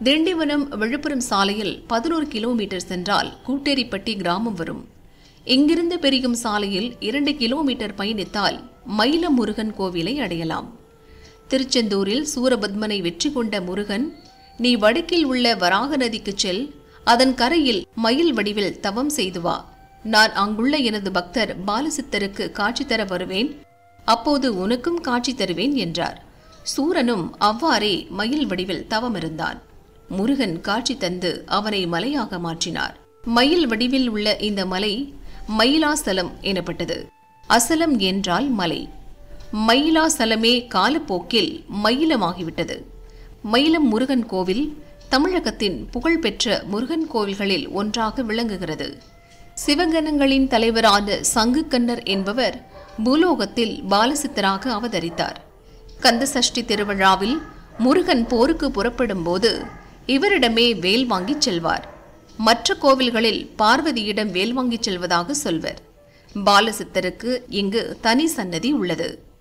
திண்டிவனம் விழுப்புரம் சாலையில் பதினோரு கிலோமீட்டர் சென்றால் கூட்டேரிப்பட்டி கிராமம் வரும் இங்கிருந்து பெரியும் சாலையில் இரண்டு கிலோமீட்டர் பயணித்தால் மயில முருகன் கோவிலை அடையலாம் திருச்செந்தூரில் சூரபத்மனை வெற்றி கொண்ட முருகன் நீ வடக்கில் உள்ள வராக நதிக்குச் செல் அதன் கரையில் மயில் வடிவில் தவம் செய்து வா நான் அங்குள்ள எனது பக்தர் பாலசித்தருக்கு காட்சி தர வருவேன் அப்போது உனக்கும் காட்சி தருவேன் என்றார் சூரனும் அவ்வாறே மயில் வடிவில் தவமிருந்தான் முருகன் காட்சி தந்து அவனை மலையாக மாற்றினார் மயில் வடிவில் உள்ள இந்த மலை மயிலாசலம் எனப்பட்டது அசலம் என்றால் மலை மயிலாசலமே காலப்போக்கில் மயிலமாகிவிட்டது மயிலம் முருகன் கோவில் தமிழகத்தின் புகழ்பெற்ற முருகன் கோவில்களில் ஒன்றாக விளங்குகிறது சிவகணங்களின் தலைவரான சங்குக்கன்னர் என்பவர் பூலோகத்தில் பாலசித்தராக அவதரித்தார் கந்தசஷ்டி திருவிழாவில் முருகன் போருக்கு புறப்படும் போது இவரிடமே வேல் வாங்கிச் செல்வார் மற்ற கோவில்களில் பார்வதியிடம் வேல் வாங்கிச் செல்வதாக சொல்வர் பாலசித்தருக்கு இங்கு தனி சன்னதி உள்ளது